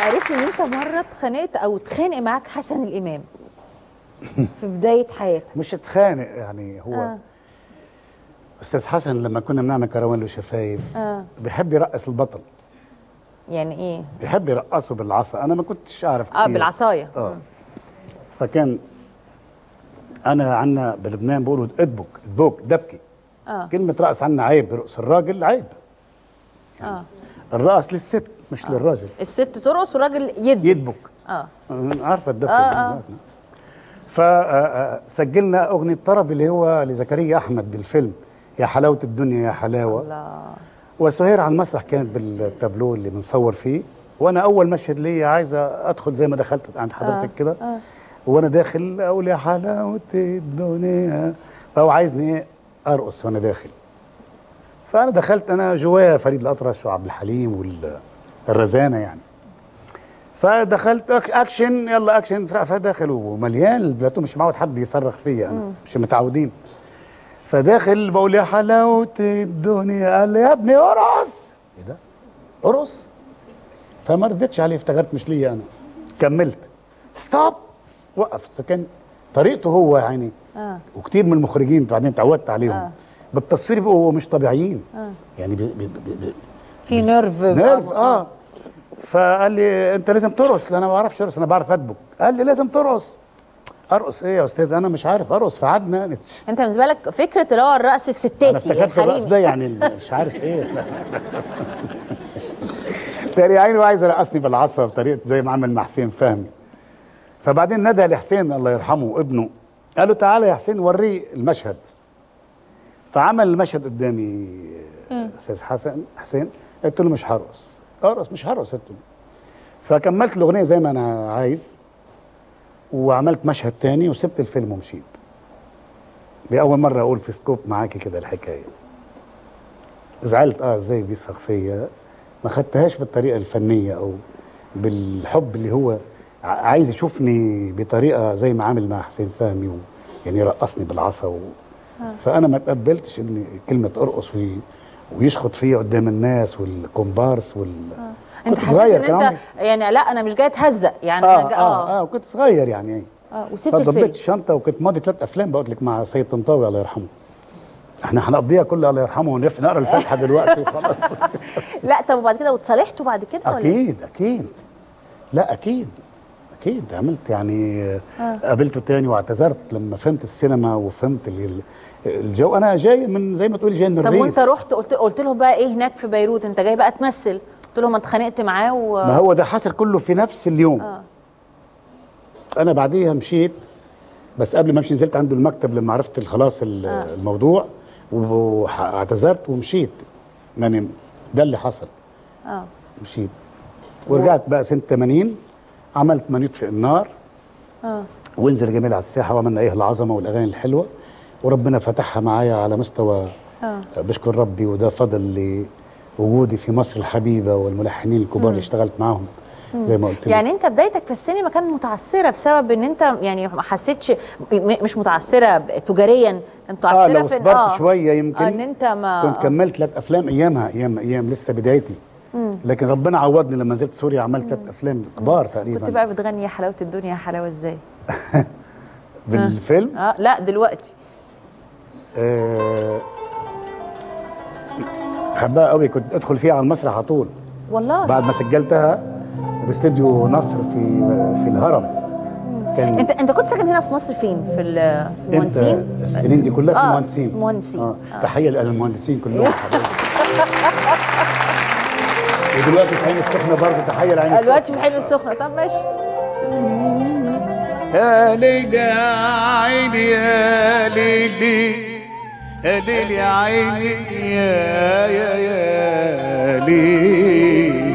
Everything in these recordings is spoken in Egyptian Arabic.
عرفت ان انت مره اتخانقت او اتخانق معاك حسن الامام في بدايه حياتك مش اتخانق يعني هو آه. استاذ حسن لما كنا بنعمل كروان له شفايف آه. بيحب يرقص البطل يعني ايه بيحب يرقصه بالعصا انا ما كنتش اعرف اه كتير. بالعصايه اه فكان انا عنا بلبنان بيقولوا ادبك ادبوك دبكي اه كلمة رقص عنا عيب رقص الراجل عيب اه الرقص للست مش للراجل الست ترقص والراجل يدي يدبك اه عارفه الدبكة آه، آه. فسجلنا أغنية طرب اللي هو لزكريا أحمد بالفيلم يا حلاوة الدنيا يا حلاوة الله وسهير على المسرح كانت بالتابلو اللي بنصور فيه وانا اول مشهد ليا عايزه ادخل زي ما دخلت عند حضرتك كده آه. وانا داخل اقول يا حلاوه الدنيا فهو عايزني ايه ارقص وانا داخل فانا دخلت انا جوايا فريد الاطرش وعبد الحليم والرزانه يعني فدخلت أك- اكشن يلا اكشن فداخل ومليان البلاتو مش معود حد يصرخ فيا انا مش متعودين فداخل بقول يا حلاوه الدنيا قال لي يا ابني ارقص ايه ده؟ ارقص فما ردتش عليه افتكرت مش ليا انا كملت ستوب وقف فكان طريقته هو يعني اه وكتير من المخرجين بعدين اتعودت عليهم آه. بالتصوير بيبقوا مش طبيعيين آه. يعني بي بي بي بي في نيرف نيرف اه فقال لي انت لازم ترقص لأن انا ما بعرفش ارقص انا بعرف ادبك قال لي لازم ترقص ارقص ايه يا استاذ انا مش عارف ارقص فقعدنا انت بالنسبه لك فكره اللي هو الرقص الستاتي انا افتكرت الرقص الحريمي. ده يعني مش عارف ايه تاني عيني وعايز يرقصني بالعصا بطريقه زي ما عمل مع حسين فهمي فبعدين ندى لحسين الله يرحمه ابنه قال له تعالى يا حسين وريه المشهد فعمل المشهد قدامي استاذ حسن حسين قلت له مش هرقص ارقص مش هرقص قلت له فكملت الاغنيه زي ما انا عايز وعملت مشهد تاني وسبت الفيلم ومشيت دي اول مره اقول في سكوب معاكي كده الحكايه زعلت اه ازاي بيثق فيا ما خدتهاش بالطريقه الفنيه او بالحب اللي هو ع- عايز يشوفني بطريقه زي ما عامل مع حسين فهمي و يعني يرقصني بالعصا و... فانا ما تقبلتش ان كلمه ارقص وي... ويشخط فيا قدام الناس والكومبارس وال انت كنت حسيت صغير ان كان انت عمري- يعني لا انا مش جاي اتهزق يعني اه أنا جا- اه اه وكنت صغير يعني اه وسبت فضبيت الفيلم الشنطه وكنت ماضي ثلاث افلام بقول لك مع سيد طنطاوي الله يرحمه احنا هنقضيها كلها الله يرحمه ونف نقرا الفاتحه دلوقتي وخلاص لا طب وبعد كده واتصالحتوا بعد كده ولا إيه؟ اكيد اكيد لا اكيد اكيد عملت يعني آه. قابلته تاني واعتذرت لما فهمت السينما وفهمت ال- الجو انا جاي من زي ما تقولي جاي من طب الريف وانت رحت قلت قلت له بقى ايه هناك في بيروت انت جاي بقى تمثل قلت له ما اتخانقت معاه و ما هو ده حصل كله في نفس اليوم آه. انا بعديها مشيت بس قبل ما امشي نزلت عنده المكتب لما عرفت خلاص ال- الموضوع واعتذرت ومشيت يعني ده اللي حصل اه مشيت ورجعت بقى سنه 80 عملت من يطفئ النار اه وانزل جميل على الساحه وعملنا ايه العظمه والاغاني الحلوه وربنا فتحها معايا على مستوى اه بشكر ربي وده فضل لوجودي في مصر الحبيبه والملحنين الكبار اللي اشتغلت معاهم زي ما قلت لك. يعني انت بدايتك في السينما كانت متعثره بسبب ان انت يعني ما حسيتش م- مش متعثره ب- تجاريا انت اه متعثره لو في صبرت شويه يمكن آه ان انت ما كنت كملت ثلاث افلام ايامها ايام ايام لسه بدايتي لكن ربنا عوضني لما نزلت سوريا عملت ثلاث افلام كبار تقريبا كنت بقى بتغني يا حلاوه الدنيا يا حلاوه ازاي بالفيلم اه لا دلوقتي آه، بحبها قوي كنت ادخل فيها على المسرح على طول والله بعد ما سجلتها باستديو نصر في في الهرم كان انت انت كنت ساكن هنا في مصر فين في ال- انت المهندسين السنين دي كلها في آه، المهندسين مهندسين. اه آه. تحيه للمهندسين كلهم حبايبي. ودلوقتي في عين السخنه برضه تحيه لعين السخنه دلوقتي في حلو السخنه طب ماشي يا ليلي يا عيني يا ليلي يا ليلي يا عيني يا يا يا ليلي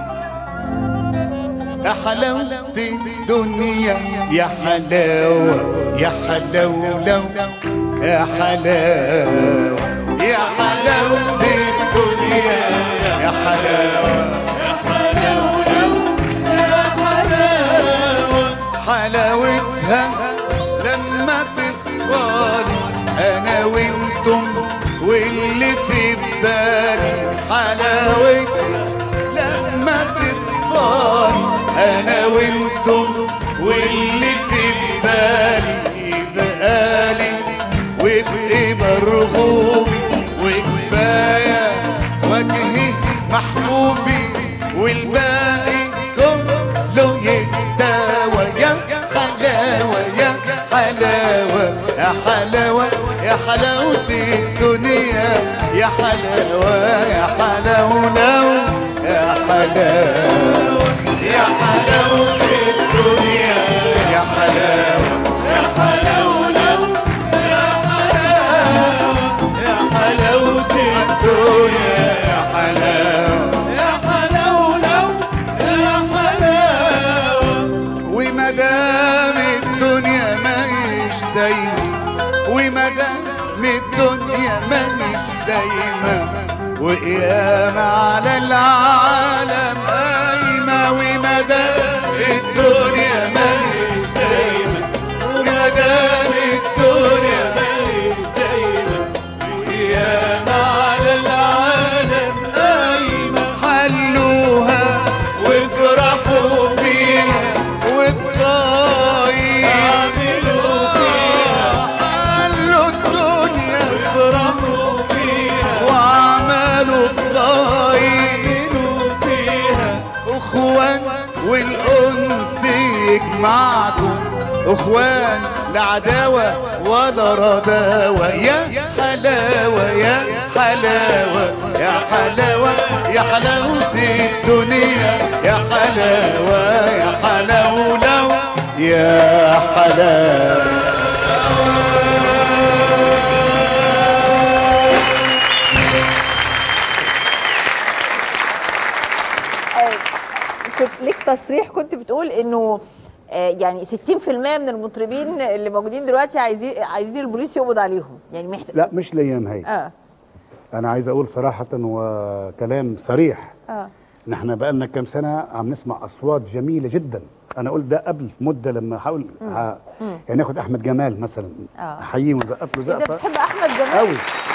يا حلاوة الدنيا يا حلاوة يا حلاوة يا حلاوة يا حلاوة الدنيا يا حلاوة حلاوتها لما تصفالي انا وانتم واللي في بالي حلاوتها لما تصفالي محبوبي والباقي كله يداوى يا حلاوة يا حلاوة يا حلاوة يا حلاوة الدنيا يا حلاوة يا حلاوة لو يا حلاوة يا حلاوة الدنيا يا حلاوة يا حلاوة لو يا حلاوة يا حلاوة الدنيا يا حلاوة يا حلاوة لو يا حلاوة وما دام الدنيا ماهيش دايما وما دام الدنيا ماهيش دايما وقيامة على العالم قايمة وما دام الدنيا ماهيش دايما وما دام الدنيا ماهيش دايما وقيامة على العالم قايمة حلوها وافرحوا فيها والطاير اعملوا فيها حلوا الدنيا وافرحوا فيها وعملوا الطاير فيها اخوان والانس يجمعكم اخوان لا عداوة ولا رضاوة يا حلاوة يا حلاوة يا حلاوة يا حلاوة الدنيا يا حلاوة يا حلاوة لو يا حلاوة كنت ليك تصريح كنت بتقول انه آه، يعني 60% من المطربين اللي موجودين دلوقتي عايزين عايزين البوليس يقبض عليهم يعني محتاج لا مش الايام هي اه انا عايز اقول صراحه وكلام صريح اه ان احنا بقالنا كام سنه عم نسمع اصوات جميله جدا انا قلت ده قبل مده لما حاول ع- يعني ناخد احمد جمال مثلا آه. احييه ونزقف له ايه ده زقفه بتحب احمد جمال قوي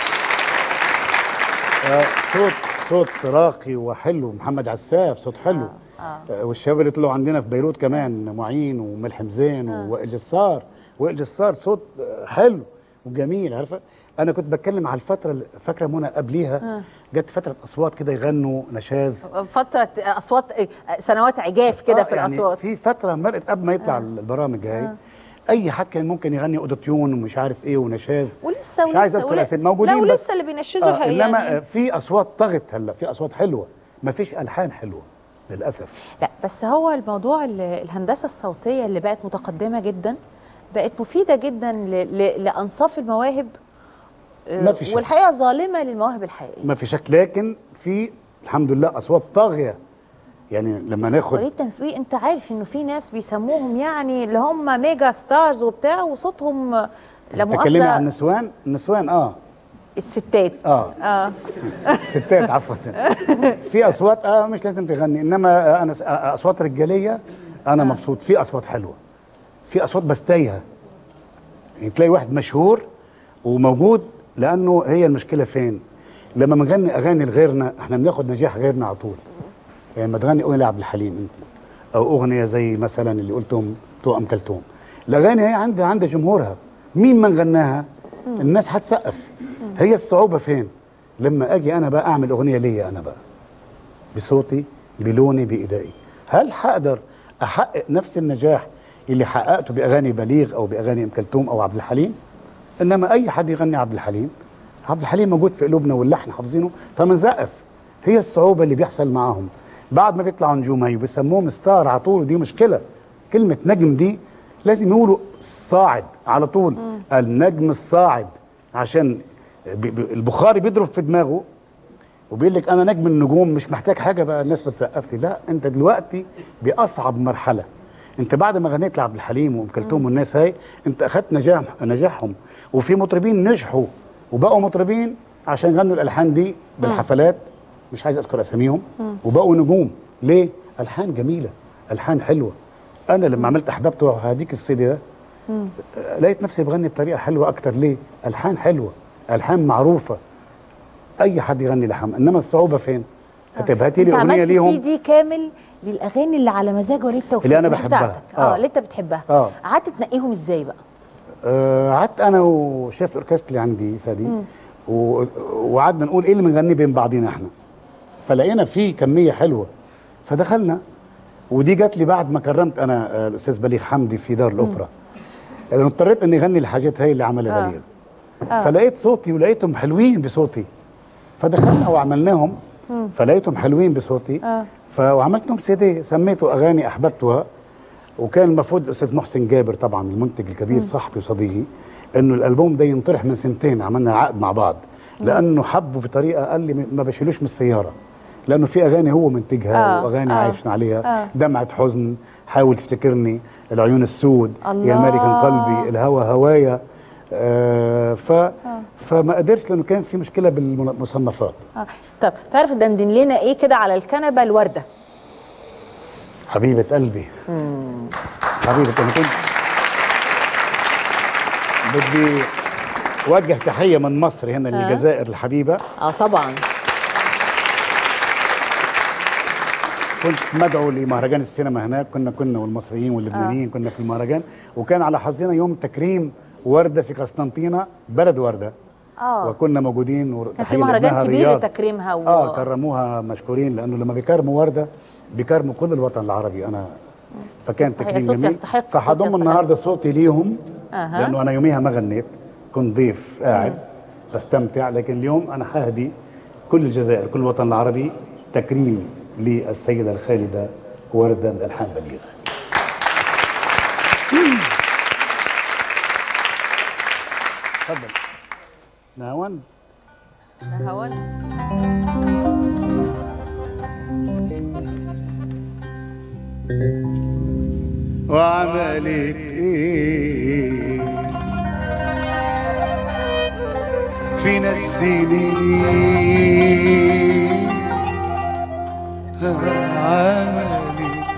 آه صوت صوت راقي وحلو محمد عساف صوت حلو آه. آه. والشباب اللي طلعوا عندنا في بيروت كمان معين وملحم زين ووائل جسار وائل جسار صوت آه، حلو وجميل عارفه انا كنت بتكلم على الفتره اللي- فاكره منى قبليها جت فتره اصوات كده يغنوا نشاز فتره اصوات آه، سنوات عجاف كده آه، في يعني الاصوات في فتره مرقت قبل ما يطلع البرامج هاي اي حد كان ممكن يغني اوتوتيون ومش عارف ايه ونشاز ولسه مش عايز ولسه اذكر ول- اسامي موجودين لا بس ولسه اللي بينشزوا آه حقيقة انما يعني. آه، في اصوات طغت هلا في اصوات حلوه ما فيش الحان حلوه للاسف لا بس هو الموضوع ال- الهندسه الصوتيه اللي بقت متقدمه جدا بقت مفيده جدا ل- ل- لانصاف المواهب آه، ما في شك. والحقيقه ظالمه للمواهب الحقيقيه ما في شك لكن في الحمد لله اصوات طاغيه يعني لما ناخد وليد في انت عارف انه في ناس بيسموهم يعني اللي هم ميجا ستارز وبتاع وصوتهم لا تكلمي عن مؤاخذه النسوان النسوان اه الستات آه. اه ستات عفوا في اصوات اه مش لازم تغني انما آه انا س- آه اصوات رجاليه انا مبسوط في اصوات حلوه في اصوات بستايها يعني تلاقي واحد مشهور وموجود لانه هي المشكله فين لما بنغني اغاني لغيرنا احنا بناخد نجاح غيرنا على طول يعني لما تغني اغنيه لعبد الحليم انت او اغنيه زي مثلا اللي قلتهم بتوع ام كلثوم الاغاني هي عندها عندها جمهورها مين ما غناها الناس هتسقف هي الصعوبه فين لما اجي انا بقى اعمل اغنيه ليا انا بقى بصوتي بلوني بإدائي هل هقدر أحقق نفس النجاح اللي حققته بأغاني بليغ أو بأغاني أم كلثوم أو عبد الحليم إنما أي حد يغني عبد الحليم عبد الحليم موجود في قلوبنا واللحن حافظينه فمنزقف هي الصعوبة اللي بيحصل معاهم بعد ما بيطلعوا نجوم هي بيسموهم ستار على طول ودي مشكلة كلمة نجم دي لازم يقولوا صاعد على طول النجم الصاعد عشان بي- بي- البخاري بيضرب في دماغه وبيقول لك انا نجم النجوم مش محتاج حاجه بقى الناس بتسقف لي لا انت دلوقتي باصعب مرحله انت بعد ما غنيت لعبد الحليم وام كلثوم والناس هاي انت اخذت نجاح نجاحهم وفي مطربين نجحوا وبقوا مطربين عشان غنوا الالحان دي بالحفلات مش عايز اذكر اساميهم وبقوا نجوم ليه الحان جميله الحان حلوه انا لما عملت احببته هديك السيدي ده آه، لقيت نفسي بغني بطريقه حلوه اكتر ليه الحان حلوه الحان معروفه اي حد يغني لحم انما الصعوبه فين هتبقى هاتي لي انت اغنيه عملت سي ليهم دي كامل للاغاني اللي على مزاج وليد توفيق اللي أنا مش بحبها. بتاعتك اه آه. اللي انت بتحبها آه. قعدت تنقيهم ازاي بقى آه، قعدت انا وشيف اوركستري عندي فادي و- وقعدنا نقول ايه اللي بنغني بين بعضينا احنا فلقينا في كميه حلوه فدخلنا ودي جات لي بعد ما كرمت انا آه، الاستاذ بليغ حمدي في دار الاوبرا يعني اضطريت اني اغني الحاجات هي اللي عملها آه. بليغ فلقيت صوتي ولقيتهم حلوين بصوتي فدخلنا وعملناهم فلقيتهم حلوين بصوتي آه. ف وعملت لهم سي دي سميته اغاني احببتها وكان المفروض الاستاذ محسن جابر طبعا المنتج الكبير صاحبي وصديقي انه الالبوم ده ينطرح من سنتين عملنا عقد مع بعض لانه حبه بطريقه قال لي ما بشيلوش من السياره لانه في اغاني هو منتجها آه، واغاني آه، عايشنا عليها آه. دمعه حزن حاول تفتكرني العيون السود الله. يا مالك قلبي الهوى هوايا آه ف فما قدرش لانه كان في مشكله بالمصنفات آه. طب تعرف دندن لنا ايه كده على الكنبه الورده حبيبه قلبي حبيبه انا كنت بدي اوجه تحيه من مصر هنا للجزائر الحبيبه اه طبعا كنت مدعو لمهرجان السينما هناك كنا كنا والمصريين واللبنانيين كنا في المهرجان وكان على حظنا يوم تكريم ورده في قسطنطينه بلد ورده اه وكنا موجودين ور- كان في تحية مهرجان لابنها كبير رياض. لتكريمها و... اه كرموها مشكورين لانه لما بيكرموا ورده بيكرموا كل الوطن العربي انا فكان يستحق- تكريم صوت جميل يستحق، صوت فحضم يستحق. النهارده صوتي ليهم أها. لانه انا يوميها ما غنيت كنت ضيف قاعد بستمتع لكن اليوم انا حاهدي كل الجزائر كل الوطن العربي تكريم للسيده الخالده ورده من الحان بليغ تفضل نهاوند وعملت ايه فينا السنين عملت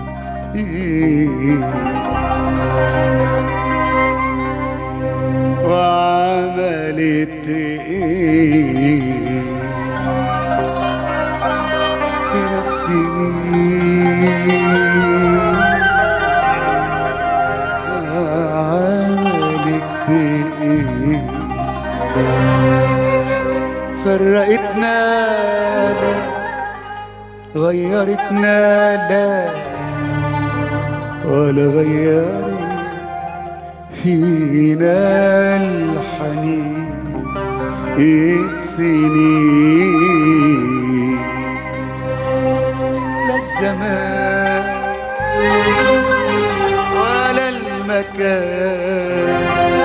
ايه وعملت ايه فينا السنين عملت ايه فرقتنا لا غيرتنا لا ولا غيرت فينا الحنين السنين لا الزمان ولا المكان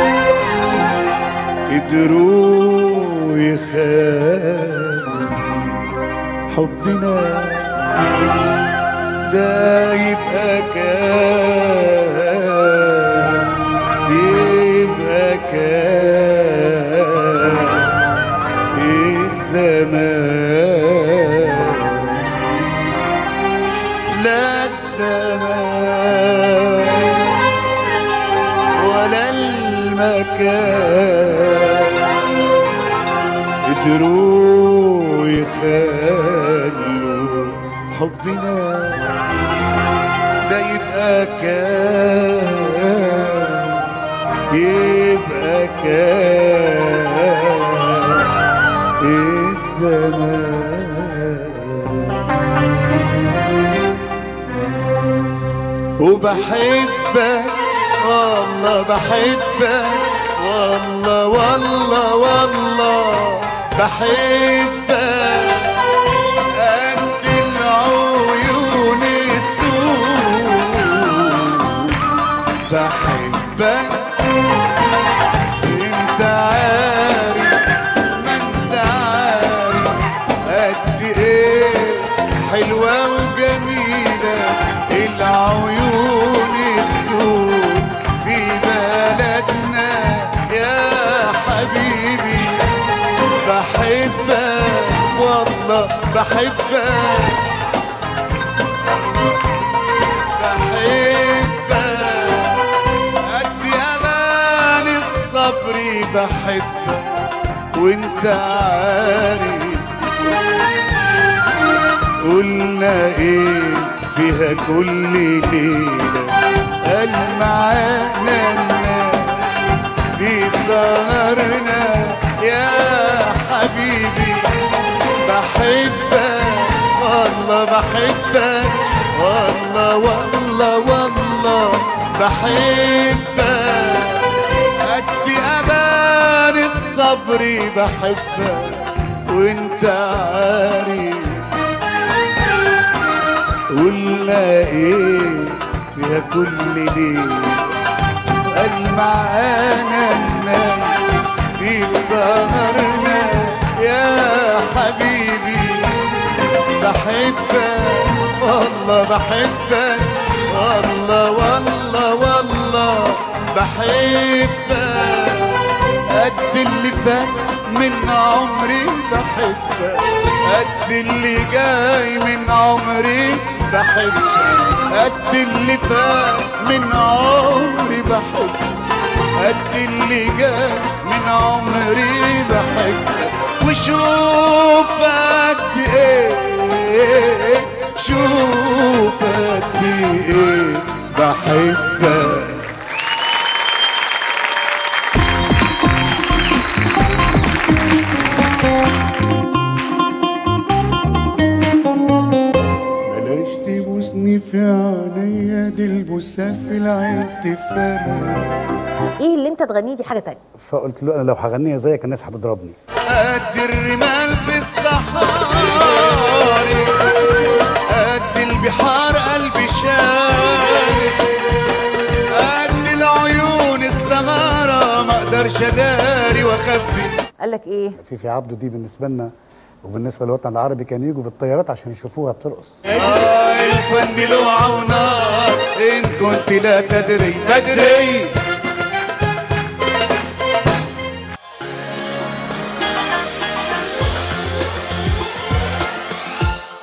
قدروا يخافوا حبنا ده يبقى كان يبقى كان الزمان لا الزمان ولا المكان قدروا يخلوا حبنا ده يبقى كان يبقى كان الزمان وبحبك والله بحبك والله والله والله بحبك قد العيون السود بحبك انت عارف ما انت عارف قد ايه حلوة وجميلة العيون السود في بلدنا يا حبيبي بحبك والله بحبك بحبك قد اغاني الصبر بحبك وانت عارف قلنا ايه فيها كل ليلة قال معانا الناس في سهرنا يا حبيبي بحبك والله بحبك والله والله والله بحبك قد اغاني الصبر بحبك وانت عارف قلنا ايه فيها كل ليل قال معانا الناس في سهرنا يا حبيبي بحبك والله بحبك والله والله والله بحبك قد اللي فات من عمري بحبك قد اللي جاي من عمري بحبك قد اللي فات من عمري بحبك قد اللي جاي من عمري بحبك وشوف قد ايه شوف قد ايه بحبك بلاش تبوسني في عينيا دي البوسة في العين تفرق ايه اللي انت تغنيه دي حاجه تانية فقلت له انا لو هغنيها زيك الناس هتضربني قد الرمال في الصحاري قد البحار قلبي شاري قد العيون السمارة ما اقدرش اداري واخبي قال لك ايه في في عبده دي بالنسبه لنا وبالنسبه للوطن العربي كانوا يجوا بالطيارات عشان يشوفوها بترقص آه الفن له ونار إن كنت لا تدري تدري